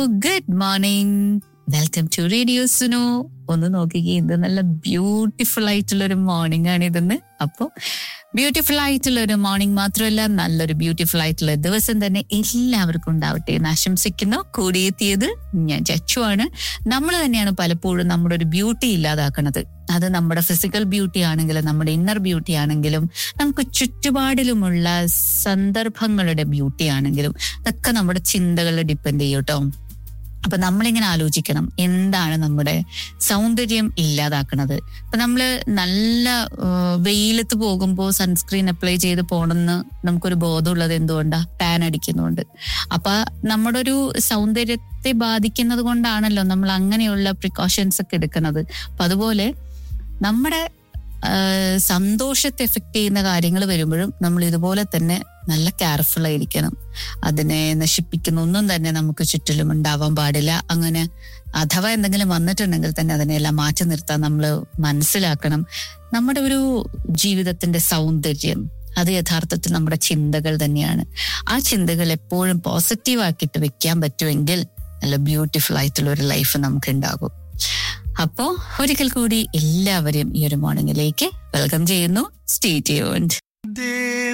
good morning welcome to radio Sunu ഒന്ന് നോക്കിക്കേ ഇത് നല്ല ബ്യൂട്ടിഫുൾ ആയിട്ടുള്ള ഒരു മോർണിംഗ് ആണ് ഇതെന്ന് അപ്പോ ബ്യൂട്ടിഫുൾ ആയിട്ടുള്ള ഒരു മോർണിംഗ് മാത്രമല്ല നല്ലൊരു ബ്യൂട്ടിഫുൾ ആയിട്ടുള്ള ദിവസം തന്നെ എല്ലാവർക്കും ഉണ്ടാവട്ടെ എന്ന് ആശംസിക്കുന്നു കൂടിയെത്തിയത് ഞാൻ ചച്ചു ആണ് നമ്മൾ തന്നെയാണ് പലപ്പോഴും നമ്മുടെ ഒരു ബ്യൂട്ടി ഇല്ലാതാക്കുന്നത് അത് നമ്മുടെ ഫിസിക്കൽ ബ്യൂട്ടി ആണെങ്കിലും നമ്മുടെ ഇന്നർ ബ്യൂട്ടി ആണെങ്കിലും നമുക്ക് ചുറ്റുപാടിലുമുള്ള സന്ദർഭങ്ങളുടെ ബ്യൂട്ടി ആണെങ്കിലും ഇതൊക്കെ നമ്മുടെ ചിന്തകൾ ഡിപ്പെൻഡ് ചെയ്യും കേട്ടോ അപ്പൊ നമ്മളിങ്ങനെ ആലോചിക്കണം എന്താണ് നമ്മുടെ സൗന്ദര്യം ഇല്ലാതാക്കണത് ഇപ്പൊ നമ്മള് നല്ല ആ, വെയിലത്ത് പോകുമ്പോൾ സൺസ്ക്രീൻ അപ്ലൈ ചെയ്ത് പോണെന്ന് നമുക്കൊരു ബോധമുള്ളത് എന്തുകൊണ്ടാ ടാൻ അടിക്കുന്നുണ്ട് അപ്പൊ നമ്മുടെ ഒരു സൗന്ദര്യത്തെ ബാധിക്കുന്നത് കൊണ്ടാണല്ലോ നമ്മൾ അങ്ങനെയുള്ള പ്രിക്കോഷൻസ് ഒക്കെ എടുക്കുന്നത് അപ്പൊ അതുപോലെ നമ്മുടെ ആ, സന്തോഷത്തെ എഫക്ട് ചെയ്യുന്ന കാര്യങ്ങൾ വരുമ്പോഴും നമ്മൾ ഇതുപോലെ തന്നെ നല്ല കെയർഫുൾ ആയിരിക്കണം അതിനെ നശിപ്പിക്കുന്ന ഒന്നും തന്നെ നമുക്ക് ചുറ്റിലും ഉണ്ടാവാൻ പാടില്ല അങ്ങനെ അഥവാ എന്തെങ്കിലും വന്നിട്ടുണ്ടെങ്കിൽ തന്നെ അതിനെല്ലാം മാറ്റി നിർത്താൻ നമ്മൾ മനസ്സിലാക്കണം നമ്മുടെ ഒരു ജീവിതത്തിന്റെ സൗന്ദര്യം അത് യഥാർത്ഥത്തിൽ നമ്മുടെ ചിന്തകൾ തന്നെയാണ് ആ ചിന്തകൾ എപ്പോഴും പോസിറ്റീവ് ആക്കിയിട്ട് വെക്കാൻ പറ്റുമെങ്കിൽ നല്ല ബ്യൂട്ടിഫുൾ ആയിട്ടുള്ള ഒരു ലൈഫ് നമുക്ക് ഉണ്ടാകും അപ്പോ ഒരിക്കൽ കൂടി എല്ലാവരെയും ഈ ഒരു മോർണിംഗിലേക്ക് വെൽക്കം ചെയ്യുന്നു സ്റ്റേ ട്യൂൺഡ് ദേവ